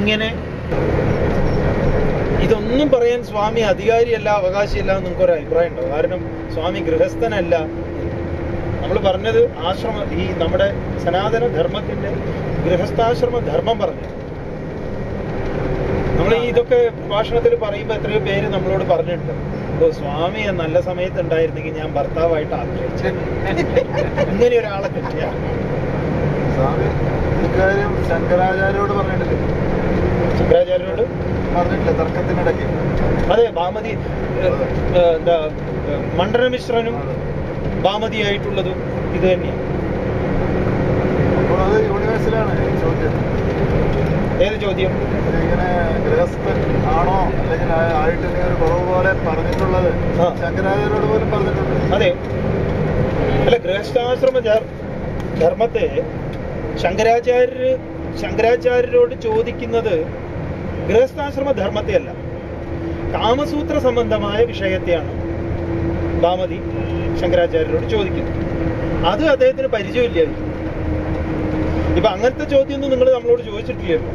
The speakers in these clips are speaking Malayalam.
ഇങ്ങനെ ഇതൊന്നും പറയാൻ സ്വാമി അധികാരിയല്ല അവകാശിയല്ല എന്ന് നിങ്ങൾക്ക് ഒരു അഭിപ്രായം ഉണ്ടോ കാരണം സ്വാമി ഗൃഹസ്ഥനല്ല നമ്മൾ പറഞ്ഞത് ആശ്രമ ഈ നമ്മുടെ സനാതന ധർമ്മത്തിന്റെ ഗൃഹസ്ഥാശ്രമ ധർമ്മം പറഞ്ഞു നമ്മൾ ഈ ഇതൊക്കെ ഭാഷണത്തിൽ പറയുമ്പോൾ എത്രയോ പേര് നമ്മളോട് പറഞ്ഞിട്ടുണ്ട് ഓ സ്വാമി നല്ല സമയത്ത് ഉണ്ടായിരുന്നെങ്കിൽ ഞാൻ ഭർത്താവായിട്ട് ആഗ്രഹിച്ചു ഇങ്ങനെ ഒരാളെ കിട്ടിയ സ്വാമി ഇക്കാര്യം ശങ്കരാചാര്യോട് പറഞ്ഞിട്ടില്ലേ ശുക്രാചാര്യരോട് പറഞ്ഞിട്ടില്ല തർക്കത്തിനിടയ്ക്ക് അതെ ഭാമതി ഏഹ്, ഏഹ്, എന്താ ഏഹ്, മണ്ഡനമിശ്രനും ഭാമതിയായിട്ടുള്ളതും ഇത് തന്നെയാണ് അപ്പോൾ അത് യൂണിവേഴ്സിലാണ് ഈ ചോദ്യം ഏത് ചോദ്യം ഇങ്ങനെ ഗൃഹസ്ഥൻ ആണോ അല്ലെങ്കിൽ ആ- ആയിട്ടില്ലെങ്കിൽ ഒരു കുറവ് പോലെ പറഞ്ഞിട്ടുള്ളത് ആ. ശങ്കരാചാര്യോട് പോലും പറഞ്ഞിട്ടുണ്ട് അതെ അല്ല ഗൃഹസ്ഥാശ്രമ ധർ- ധർമ്മത്തെ ശങ്കരാചാര്യര് ശങ്കരാചാര്യരോട് ചോദിക്കുന്നത് ഗൃഹസ്ഥാശ്രമ ധർമ്മത്തെയല്ല കാമസൂത്ര സംബന്ധമായ വിഷയത്തെയാണ് ഭാമതി ശങ്കരാചാര്യരോട് ചോദിക്കുന്നത് അത് അദ്ദേഹത്തിന് പരിചയമില്ലായിരിക്കും ഇപ്പൊ അങ്ങനത്തെ ചോദ്യമൊന്നും നിങ്ങൾ നമ്മളോട് ചോദിച്ചിട്ടില്ലല്ലോ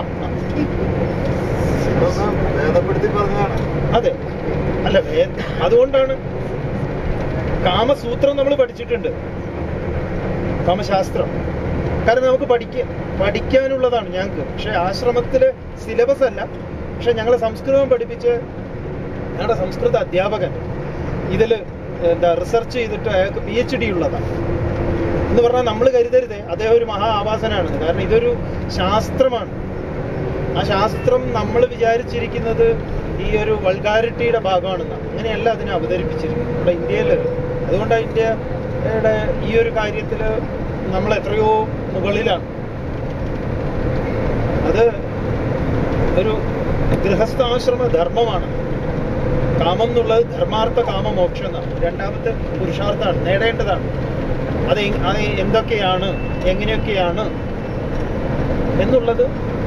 ഇതൊന്ന് ഭേദപ്പെടുത്തി പറഞ്ഞതാണ് അതെ അല്ല വേ- അതുകൊണ്ടാണ് കാമസൂത്രം നമ്മൾ പഠിച്ചിട്ടുണ്ട് കാമശാസ്ത്രം കാരണം നമുക്ക് പഠിക്ക പഠിക്കാനുള്ളതാണ് ഞങ്ങൾക്ക് പക്ഷെ ആശ്രമത്തിലെ സിലബസ് അല്ല പക്ഷെ ഞങ്ങളെ സംസ്കൃതം പഠിപ്പിച്ച് ഞങ്ങളുടെ സംസ്കൃത അധ്യാപകൻ ഇതിൽ എന്താ റിസർച്ച് ചെയ്തിട്ട് അയാൾക്ക് പി എച്ച് ഡി ഉള്ളതാണ് എന്ന് പറഞ്ഞാൽ നമ്മൾ കരുതരുതേ അദ്ദേഹം ഒരു മഹാ ആവാസനാണ് കാരണം ഇതൊരു ശാസ്ത്രമാണ് ആ ശാസ്ത്രം നമ്മൾ വിചാരിച്ചിരിക്കുന്നത് ഈ ഒരു വൾഗാരിറ്റിയുടെ ഭാഗമാണെന്നാണ് അങ്ങനെയല്ല അതിനെ അവതരിപ്പിച്ചിരിക്കുന്നത് നമ്മുടെ ഇന്ത്യയിൽ അതുകൊണ്ട് ഇന്ത്യയുടെ ഈ ഒരു കാര്യത്തിൽ നമ്മൾ എത്രയോ മുകളിലാണ് അത് ഒരു ഗൃഹസ്ഥാശ്രമ ധർമ്മമാണ് കാമം എന്നുള്ളത് ധർമാർത്ഥ കാമ മോക്ഷം എന്നാണ് രണ്ടാമത്തെ പുരുഷാർത്ഥമാണ് നേടേണ്ടതാണ് അത് എങ്- അത് എന്തൊക്കെയാണ് എങ്ങനെയൊക്കെയാണ് എന്നുള്ളത്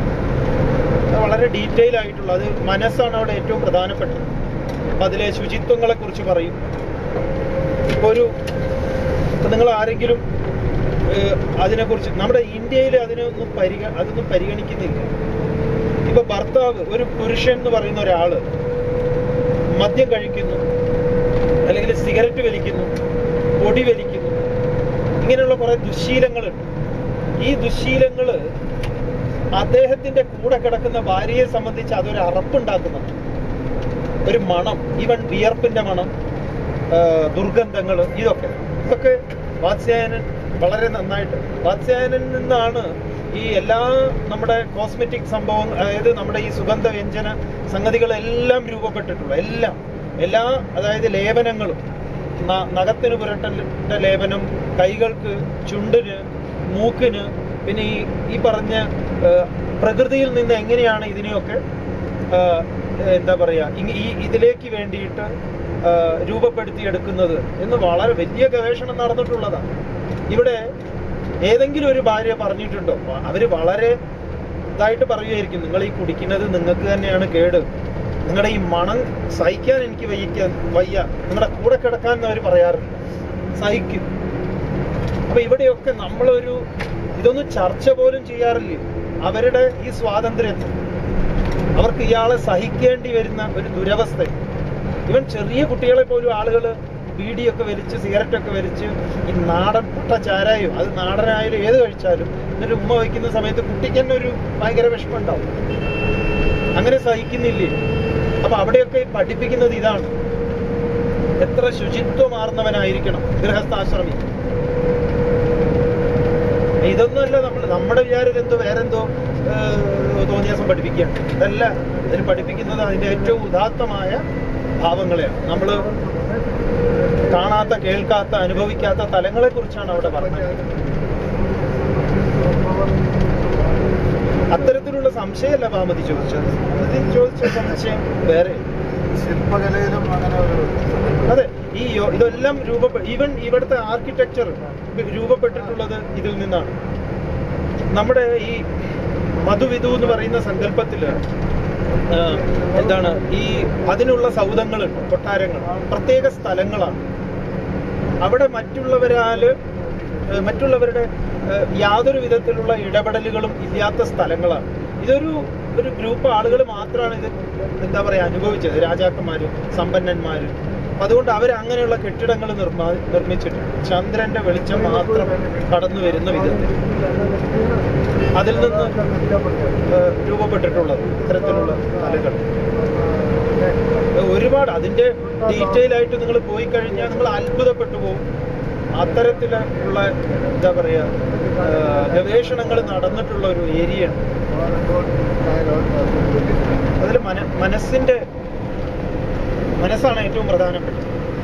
വളരെ ഡീറ്റെയിൽ ആയിട്ടുള്ള അത് മനസ്സാണ് അവിടെ ഏറ്റവും പ്രധാനപ്പെട്ടത് അപ്പൊ അതിലെ ശുചിത്വങ്ങളെ കുറിച്ച് പറയും ഇപ്പൊ ഒരു ഇപ്പൊ നിങ്ങൾ ആരെങ്കിലും ഏഹ്, അതിനെക്കുറിച്ച് നമ്മുടെ ഇന്ത്യയിൽ അതിനൊന്നും പരിഗ അതൊന്നും പരിഗണിക്കുന്നില്ല ഇപ്പൊ ഭർത്താവ് ഒരു പുരുഷൻ എന്ന് പറയുന്ന ഒരാള് മദ്യം കഴിക്കുന്നു അല്ലെങ്കിൽ സിഗരറ്റ് വലിക്കുന്നു പൊടി വലിക്കുന്നു ഇങ്ങനെയുള്ള കുറെ ദുശ്ശീലങ്ങളുണ്ട് ഈ ദുശ്ശീലങ്ങള് അദ്ദേഹത്തിന്റെ കൂടെ കിടക്കുന്ന ഭാര്യയെ സംബന്ധിച്ച് അതൊരു അറപ്പുണ്ടാക്കുന്നുണ്ട് ഒരു മണം ഈവൻ വിയർപ്പിന്റെ മണം ആ, ദുർഗന്ധങ്ങള് ഇതൊക്കെ ഇതൊക്കെ വാത്സ്യായനൻ വളരെ നന്നായിട്ട് വാത്സ്യായനിൽ നിന്നാണ് ഈ എല്ലാ നമ്മുടെ കോസ്മെറ്റിക് സംഭവം അതായത് നമ്മുടെ ഈ സുഗന്ധ വ്യഞ്ജന സംഗതികളെല്ലാം രൂപപ്പെട്ടിട്ടുള്ളത് എല്ലാം എല്ലാ അതായത് ലേപനങ്ങളും ന- നഖത്തിന് പുരട്ടലിന്റെ ലേപനം കൈകൾക്ക് ചുണ്ടിന് മൂക്കിന് പിന്നെ ഈ ഈ പറഞ്ഞ ആ, പ്രകൃതിയിൽ നിന്ന് എങ്ങനെയാണ് ഇതിനെയൊക്കെ ആ, എന്താ പറയാ ഇങ്ങ- ഈ ഇതിലേക്ക് വേണ്ടിയിട്ട് ആ, രൂപപ്പെടുത്തിയെടുക്കുന്നത് എന്ന് വളരെ വലിയ ഗവേഷണം നടന്നിട്ടുള്ളതാണ് ഇവിടെ ഏതെങ്കിലും ഒരു ഭാര്യ പറഞ്ഞിട്ടുണ്ടോ വ- അവര് വളരെ ഇതായിട്ട് പറയുമായിരിക്കും നിങ്ങൾ ഈ കുടിക്കുന്നത് നിങ്ങൾക്ക് തന്നെയാണ് കേട് നിങ്ങളുടെ ഈ മണം സഹിക്കാൻ എനിക്ക് വയ്ക്കാൻ വയ്യ നിങ്ങളുടെ കൂടെ കിടക്കാൻ അവർ പറയാറുണ്ട് സഹിക്കും അപ്പൊ ഇവിടെയൊക്കെ നമ്മളൊരു ഇതൊന്നും ചർച്ച പോലും ചെയ്യാറില്ല അവരുടെ ഈ സ്വാതന്ത്ര്യത്തിൽ അവർക്ക് ഇയാളെ സഹിക്കേണ്ടി വരുന്ന ഒരു ദുരവസ്ഥ ഇവൻ ചെറിയ കുട്ടികളെ പോലും ആളുകൾ ബീഡിയൊക്കെ വലിച്ച് സിഗരറ്റൊക്കെ വലിച്ച് ഈ നാടൻ പുട്ട ചാരായും അത് നാടനായാലും ഏത് കഴിച്ചാലും എന്നിട്ട് ഉമ്മ വയ്ക്കുന്ന സമയത്ത് കുട്ടിക്ക് തന്നെ ഒരു ഭയങ്കര വിഷമം ഉണ്ടാവും അങ്ങനെ സഹിക്കുന്നില്ലേ അപ്പൊ അവിടെയൊക്കെ പഠിപ്പിക്കുന്നത് ഇതാണ് എത്ര ശുചിത്വമാർന്നവനായിരിക്കണം ഗൃഹസ്ഥാശ്രമി ഇതൊന്നുമല്ല നമ്മൾ നമ്മുടെ വിചാരം എന്തോ വേറെന്തോ ഏഹ്, തോന്നിയാസം പഠിപ്പിക്കുകയാണ് ഇതല്ല ഇതിന് പഠിപ്പിക്കുന്നത് അതിന്റെ ഏറ്റവും ഉദാത്തമായ ഭാവങ്ങളെയാണ് നമ്മൾ കാണാത്ത കേൾക്കാത്ത അനുഭവിക്കാത്ത തലങ്ങളെ കുറിച്ചാണ് അവിടെ പറഞ്ഞത് അത്തരത്തിലുള്ള സംശയമല്ല ഭാമതി ചോദിച്ചത് ഭാമതി ചോദിച്ച സംശയം വേറെ ശില്പകലയിലും അങ്ങനെ ഒരു അതെ ഈ യോ- ഇതെല്ലാം രൂപപ്പെട്ട ഈവൻ ഇവിടുത്തെ ആർക്കിടെക്ചർ രൂപപ്പെട്ടിട്ടുള്ളത് ഇതിൽ നിന്നാണ് നമ്മുടെ ഈ മധുവിധു എന്ന് പറയുന്ന സങ്കല്പത്തില് ആ, എന്താണ് ഈ അതിനുള്ള സൗധങ്ങളുണ്ട് കൊട്ടാരങ്ങൾ പ്രത്യേക സ്ഥലങ്ങളാണ് അവിടെ മറ്റുള്ളവരാല് ഏഹ് മറ്റുള്ളവരുടെ ഏഹ് യാതൊരു വിധത്തിലുള്ള ഇടപെടലുകളും ഇല്ലാത്ത സ്ഥലങ്ങളാണ് ഇതൊരു ഒരു ഗ്രൂപ്പ് ആളുകൾ മാത്രമാണ് ഇത് എന്താ പറയാ അനുഭവിച്ചത് രാജാക്കന്മാരും സമ്പന്നന്മാരും അപ്പൊ അതുകൊണ്ട് അവർ അങ്ങനെയുള്ള കെട്ടിടങ്ങൾ നിർമ്മാ നിർമ്മിച്ചിട്ട് ചന്ദ്രന്റെ വെളിച്ചം മാത്രം കടന്നു വരുന്ന വിധത്തിൽ അതിൽ നിന്ന് ഏഹ്, രൂപപ്പെട്ടിട്ടുള്ളത് ഇത്തരത്തിലുള്ള കലകൾ ഒരുപാട് അതിന്റെ ഡീറ്റെയിൽ ആയിട്ട് നിങ്ങൾ പോയി കഴിഞ്ഞാൽ നിങ്ങൾ അത്ഭുതപ്പെട്ടു പോകും അത്തരത്തിലുള്ള എന്താ പറയാ ഏഹ്, ഗവേഷണങ്ങൾ നടന്നിട്ടുള്ള ഒരു ഏരിയ ആണ് അതിൽ മന മനസ്സിന്റെ മനസ്സാണ് ഏറ്റവും പ്രധാനപ്പെട്ടത്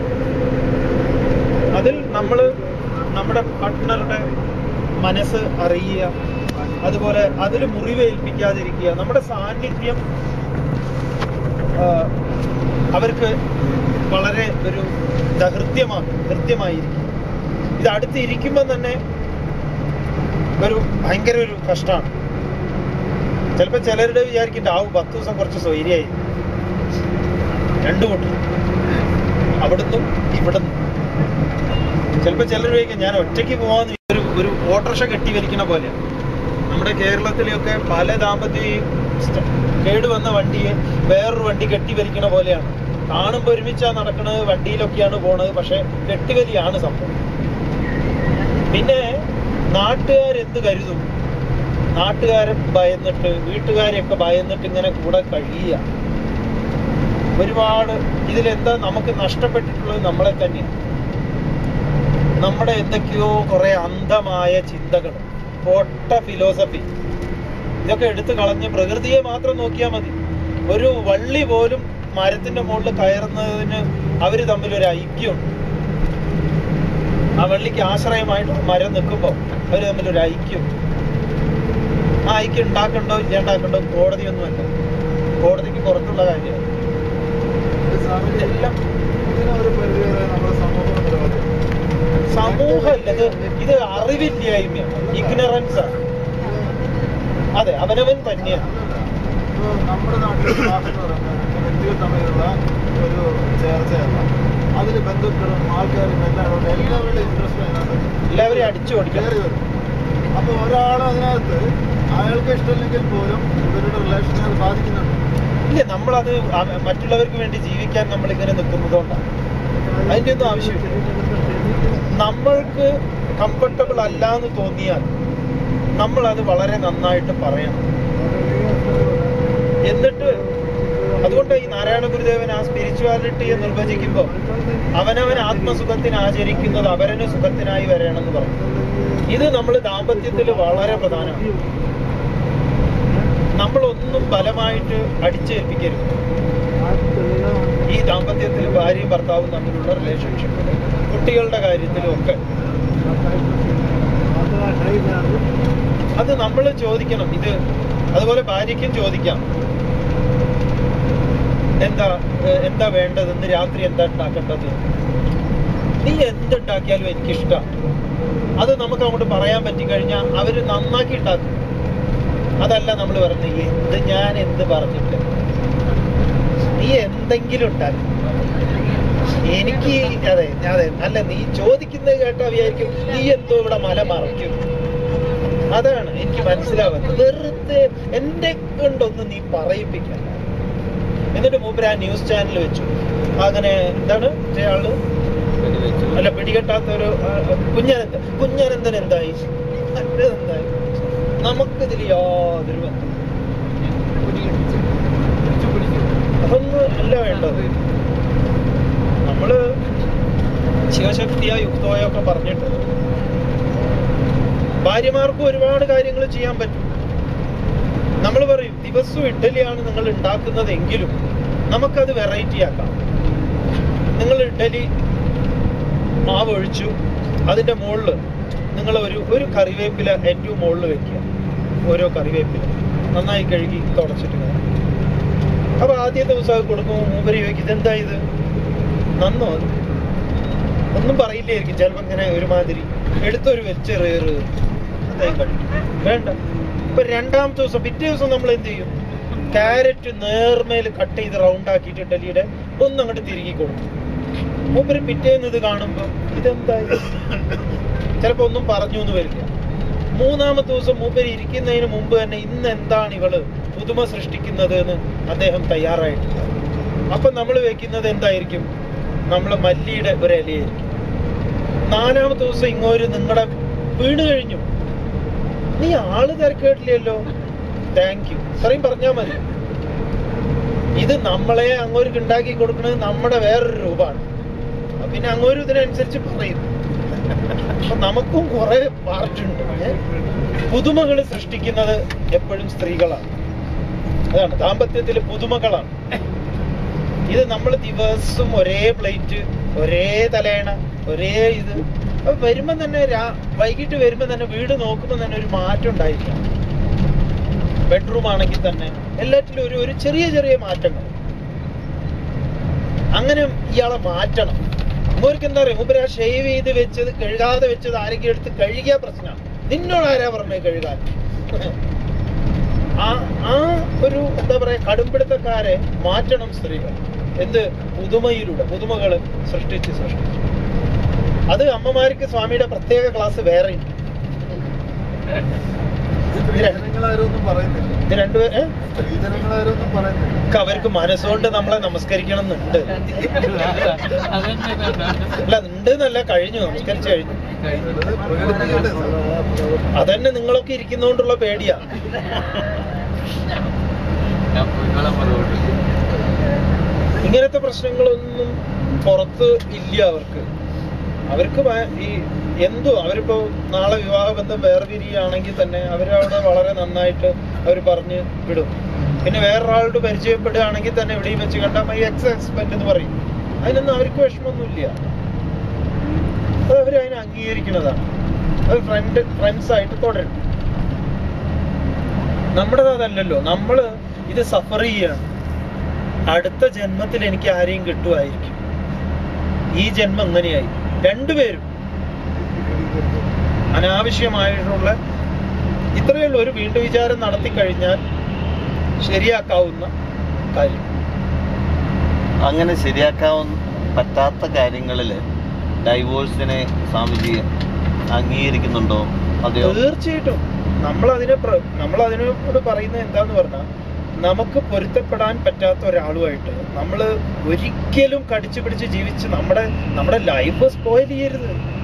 അതിൽ നമ്മൾ നമ്മുടെ പാർട്ട്ണറുടെ മനസ്സ് അറിയുക അതുപോലെ അതിൽ മുറിവേൽപ്പിക്കാതിരിക്കുക നമ്മുടെ സാന്നിധ്യം ആ, അവർക്ക് വളരെ ഒരു എന്താ ഹൃദ്യമാണ് ഹൃദ്യമായിരിക്കും ഇത് അടുത്ത് ഇരിക്കുമ്പോൾ തന്നെ ഒരു ഭയങ്കര ഒരു കഷ്ടമാണ് ചിലപ്പോൾ ചിലരുടെ വിചാരിക്കും ആവും പത്ത് ദിവസം കുറച്ച് സ്വൈര്യായി രണ്ടു കൂട്ടർ അവിടുന്നും ഇവിടുന്നും ചിലപ്പോൾ ചിലർ ചോദിക്കും ഞാൻ ഒറ്റയ്ക്ക് പോവാന്ന് ഒരു ഒരു ഓട്ടോറിക്ഷ കെട്ടി വലിക്കണ പോലെ നമ്മുടെ കേരളത്തിലെയൊക്കെ പല ദാമ്പത്യ കേടുവന്ന വണ്ടിയെ വേറൊരു വണ്ടി കെട്ടി വലിക്കണ പോലെയാണ് കാണുമ്പോൾ ഒരുമിച്ചാ നടക്കണത് വണ്ടിയിലൊക്കെയാണ് പോണത് പക്ഷെ കെട്ടിവലിയാണ് സംഭവം പിന്നെ നാട്ടുകാരെന്ത് കരുതും നാട്ടുകാരെ ഭയന്നിട്ട് വീട്ടുകാരെയൊക്കെ ഭയന്നിട്ട് ഇങ്ങനെ കൂടെ കഴിയുക ഒരുപാട് ഇതിലെന്താ നമുക്ക് നഷ്ടപ്പെട്ടിട്ടുള്ളത് നമ്മളെ തന്നെയാണ് നമ്മുടെ എന്തൊക്കെയോ കുറെ അന്ധമായ ചിന്തകൾ പൊട്ട ഫിലോസഫി ഇതൊക്കെ എടുത്തു കളഞ്ഞ് പ്രകൃതിയെ മാത്രം നോക്കിയാൽ മതി ഒരു വള്ളി പോലും മരത്തിന്റെ മുകളിൽ കയറുന്നതിന് അവര് തമ്മിൽ ഒരു ഐക്യമുണ്ട് ആ വള്ളിക്ക് ആശ്രയമായിട്ട് മരം നിൽക്കുമ്പോൾ അവര് തമ്മിൽ ഒരു ഐക്യം ആ ഐക്യം ഉണ്ടാക്കണ്ടോ ഇല്ലാണ്ടാക്കണ്ടോ കോടതിയൊന്നുമല്ല കോടതിക്ക് പുറത്തുള്ള കാര്യമാണ് എല്ലാം ഒരു പരിധി വരെ നമ്മുടെ സമൂഹം നിലവാരം സമൂഹമല്ല ഇത് ഇത് അറിവില്ലായ്മയാണ് ഇഗ്നറൻസ് ആണ് അതെ അവനവൻ തന്നെയാണ് ഇപ്പൊ നമ്മുടെ നാട്ടിൽ വിവാഹം എന്ന് പറയുന്നത് വ്യക്തികൾ തമ്മിലുള്ള ഒരു ചേർച്ചയല്ല അതിൽ ബന്ധുക്കളും ആൾക്കാരും എല്ലാവരും എല്ലാവരുടെ ഇൻട്രസ്റ്റ് അതിനകത്ത് എല്ലാവരെയും അടിച്ചു ഓടിക്കണം കയറി വരും അപ്പൊ ഒരാൾ അതിനകത്ത് അയാൾക്ക് ഇഷ്ടമില്ലെങ്കിൽ പോലും ഇവരുടെ റിലേഷനെ അത് ബാധിക്കുന്നുണ്ട് ഇല്ല നമ്മളത് അവ- മറ്റുള്ളവർക്ക് വേണ്ടി ജീവിക്കാൻ നമ്മൾ ഇങ്ങനെ നിൽക്കുന്നതുകൊണ്ടാണ് അതിന്റെ ഒന്നും ആവശ്യമില്ല നമ്മൾക്ക് കംഫർട്ടബിൾ അല്ല എന്ന് തോന്നിയാൽ നമ്മൾ അത് വളരെ നന്നായിട്ട് പറയണം എന്നിട്ട് അതുകൊണ്ട് ഈ നാരായണ ഗുരുദേവൻ ആ സ്പിരിച്വാലിറ്റിയെ നിർവചിക്കുമ്പോൾ അവനവൻ ആത്മസുഖത്തിന് ആചരിക്കുന്നത് അവരന് സുഖത്തിനായി വരണമെന്ന് പറഞ്ഞു ഇത് നമ്മൾ ദാമ്പത്യത്തിൽ വളരെ പ്രധാനമാണ് നമ്മളൊന്നും ബലമായിട്ട് അടിച്ചേൽപ്പിക്കരുത് ഈ ദാമ്പത്യത്തിൽ ഭാര്യയും ഭർത്താവും തമ്മിലുള്ള റിലേഷൻഷിപ്പ് കുട്ടികളുടെ കാര്യത്തിലും ഒക്കെ അത് നമ്മൾ ചോദിക്കണം ഇത് അതുപോലെ ഭാര്യയ്ക്കും ചോദിക്കാം എന്താ ഏഹ്, എന്താ വേണ്ടത് ഇന്ന് രാത്രി എന്താ ഉണ്ടാക്കേണ്ടത് നീ എന്തുണ്ടാക്കിയാലും എനിക്കിഷ്ടം അത് നമുക്ക് അങ്ങോട്ട് പറയാൻ പറ്റിക്കഴിഞ്ഞാൽ അവര് നന്നാക്കി ഉണ്ടാക്കും അതല്ല നമ്മൾ പറഞ്ഞത് എന്ത് ഞാൻ എന്ത് പറഞ്ഞിട്ട് നീ എന്തെങ്കിലും ഉണ്ടാക്കും എനിക്ക് അതെ അതെ അല്ല നീ ചോദിക്കുന്നത് കേട്ടാ വിചാരിക്കും നീ എന്തോ ഇവിടെ മല മറയ്ക്കും അതാണ് എനിക്ക് മനസ്സിലാവുന്നത് വെറുതെ എന്റെ കൊണ്ടൊന്നും നീ പറയിപ്പിക്കണ്ട എന്നിട്ട് മൂപ്പര് ആ ന്യൂസ് ചാനൽ വെച്ചു അങ്ങനെ എന്താണ് ആള് അല്ല പിടികെട്ടാത്ത ഒരു കുഞ്ഞനന്തൻ കുഞ്ഞനന്തൻ എന്തായി എന്തായി നമുക്കിതിൽ യാതൊരു ബന്ധം അതൊന്നും അല്ല വേണ്ടത് നമ്മള് ശിവശക്തിയോ യുക്തോയോ ഒക്കെ പറഞ്ഞിട്ട് ഭാര്യമാർക്കും ഒരുപാട് കാര്യങ്ങൾ ചെയ്യാൻ പറ്റും നമ്മൾ പറയും ദിവസവും ഇഡ്ഡലിയാണ് നിങ്ങൾ ഉണ്ടാക്കുന്നതെങ്കിലും നമുക്കത് വെറൈറ്റി ആക്കാം നിങ്ങൾ ഇഡ്ഡലി മാവ് ഒഴിച്ചു അതിന്റെ മുകളിൽ നിങ്ങൾ ഒരു ഒരു കറിവേപ്പില ഏറ്റവും മുകളിൽ വെക്കുക ഓരോ കറിവേപ്പില നന്നായി കഴുകി തുടച്ചിട്ട് വേണം അപ്പൊ ആദ്യത്തെ ദിവസം അത് കൊടുക്കുമ്പോൾ മൂപ്പര് ചോദിക്കും ഇതെന്താ ഇത് നന്നോ അത് ഒന്നും പറയില്ലായിരിക്കും ചിലപ്പോ ഇങ്ങനെ ഒരുമാതിരി എടുത്തൊരു വെച്ചെറിയറ് അദ്ദേഹം കഴിക്കും വേണ്ട ഇപ്പൊ രണ്ടാമത്തെ ദിവസം പിറ്റേ ദിവസം നമ്മൾ എന്ത് ചെയ്യും ക്യാരറ്റ് നേർമേൽ കട്ട് ചെയ്ത് റൗണ്ട് ആക്കിയിട്ട് ഇഡലിയുടെ ഒന്ന് അങ്ങോട്ട് തിരികെ കൊടുക്കും മൂപ്പര് പിറ്റേന്ന് ഇത് കാണുമ്പോ ഇതെന്താ ഇത്? ചിലപ്പോ ഒന്നും പറഞ്ഞു എന്ന് വരില്ല മൂന്നാമത്തെ ദിവസം മൂപ്പര് ഇരിക്കുന്നതിന് മുമ്പ് തന്നെ ഇന്ന് എന്താണ് ഇവള് പുതുമ സൃഷ്ടിക്കുന്നത് എന്ന് അദ്ദേഹം തയ്യാറായിട്ടില്ല അപ്പൊ നമ്മൾ വെക്കുന്നത് എന്തായിരിക്കും നമ്മള് മല്ലിയുടെ ഒരു ഇലയായിരിക്കും നാലാമത്തെ ദിവസം ഇങ്ങോര് നിങ്ങളുടെ വീണ് കഴിഞ്ഞു നീ ആള് തിരക്കേട്ടില്ലല്ലോ താങ്ക് യു ഇത്രയും പറഞ്ഞാ മതി ഇത് നമ്മളെ അങ്ങോട്ട് ഉണ്ടാക്കി കൊടുക്കുന്നത് നമ്മുടെ വേറൊരു രൂപമാണ് അപ്പൊ പിന്നെ അങ്ങോട്ട് ഇതിനനുസരിച്ച് പറയും അപ്പൊ നമുക്കും കുറെ പാർട്ടുണ്ട് പുതുമകൾ സൃഷ്ടിക്കുന്നത് എപ്പോഴും സ്ത്രീകളാണ് അതാണ് ദാമ്പത്യത്തിൽ പുതുമകളാണ് ഇത് നമ്മൾ ദിവസം ഒരേ പ്ലേറ്റ് ഒരേ തലേണ ഒരേ ഇത് അപ്പൊ വരുമ്പോ തന്നെ രാ- വൈകിട്ട് വരുമ്പോ തന്നെ വീട് നോക്കുമ്പോ തന്നെ ഒരു മാറ്റം ഉണ്ടായിരിക്കണം ബെഡ്റൂം ആണെങ്കിൽ തന്നെ എല്ലാറ്റിലും ഒരു ഒരു ചെറിയ ചെറിയ മാറ്റങ്ങൾ അങ്ങനെ ഇയാളെ മാറ്റണം മൂർക്ക് എന്താ പറയുക മൂപ്പര് ആ ഷേവ് ചെയ്ത് വെച്ചത് കഴുകാതെ വെച്ചത് ആരെങ്കിലും എടുത്ത് കഴുകിയ പ്രശ്നമാണ് നിന്നോട് ആരാ പറഞ്ഞത് കഴുകാൻ ആ ആ ഒരു എന്താ പറയാ കടുംപിടുത്തക്കാരെ മാറ്റണം സ്ത്രീകൾ എന്ത് പുതുമയിലൂടെ പുതുമകൾ സൃഷ്ടിച്ച് സൃഷ്ടിച്ച് അത് അമ്മമാർക്ക് സ്വാമിയുടെ പ്രത്യേക ക്ലാസ് വേറെ സ്ത്രീജനങ്ങളാരും ഒന്നും പറയുന്നില്ല ഇത് രണ്ടുപേരെ സ്ത്രീജനങ്ങളാരും ഒന്നും പറയുന്നില്ല ഒക്കെ അവർക്ക് മനസ്സുകൊണ്ട് നമ്മളെ നമസ്കരിക്കണം എന്നുണ്ട് അല്ല ഉണ്ട് എന്നല്ല കഴിഞ്ഞു നമസ്കരിച്ചു കഴിഞ്ഞു ചിലത് പ്രകടിപ്പിക്കട്ടെ സാർ. അതന്നെ നിങ്ങളൊക്കെ ഇരിക്കുന്നോണ്ടുള്ള പേടിയാ ഇങ്ങനത്തെ പ്രശ്നങ്ങളൊന്നും പുറത്ത് ഇല്ല അവർക്ക് അവർക്ക് ഭയ- ഈ എന്തോ അവരിപ്പോ നാളെ വിവാഹബന്ധം വേർപിരിയാണെങ്കിൽ തന്നെ അവരവിടെ വളരെ നന്നായിട്ട് അവർ പറഞ്ഞ് വിടും പിന്നെ വേറൊരാളോട് പരിചയപ്പെടുകയാണെങ്കിൽ തന്നെ എവിടെയും വെച്ച് കണ്ടാൽ മൈ എക്സ് ഹസ്ബൻഡ് എന്ന് പറയും അതിനൊന്നും അവർക്ക് വിഷമമൊന്നുമില്ല അത് അവർ അതിനെ അംഗീകരിക്കുന്നതാണ് അത് ഫ്രണ്ട് ഫ്രണ്ട്സ് ആയിട്ട് തുടരും നമ്മുടേത് അതല്ലല്ലോ നമ്മള് ഇത് സഫർ ചെയ്യാണ് അടുത്ത ജന്മത്തിൽ എനിക്ക് ആരെയും കിട്ടുമായിരിക്കും ഈ ജന്മം എങ്ങനെയായി രണ്ടുപേരും അനാവശ്യമായിട്ടുള്ള ഇത്രയേ ഉള്ളൂ ഒരു വീണ്ടും വിചാരം നടത്തി കഴിഞ്ഞാൽ ശരിയാക്കാവുന്ന കാര്യം അങ്ങനെ ശരിയാക്കാൻ പറ്റാത്ത കാര്യങ്ങളിൽ ഡൈവോഴ്സിനെ സ്വാമിജി അംഗീകരിക്കുന്നുണ്ടോ അതെയോ തീർച്ചയായിട്ടും നമ്മൾ അതിനെ നമ്മൾ അതിനോട് പറയുന്നത് എന്താന്ന് പറഞ്ഞാൽ നമുക്ക് പൊരുത്തപ്പെടാൻ പറ്റാത്ത ഒരാളുമായിട്ട് നമ്മൾ ഒരിക്കലും കടിച്ചു പിടിച്ച് ജീവിച്ച് നമ്മുടെ നമ്മുടെ ലൈഫ് സ്പോയിൽ ചെയ്യരുത്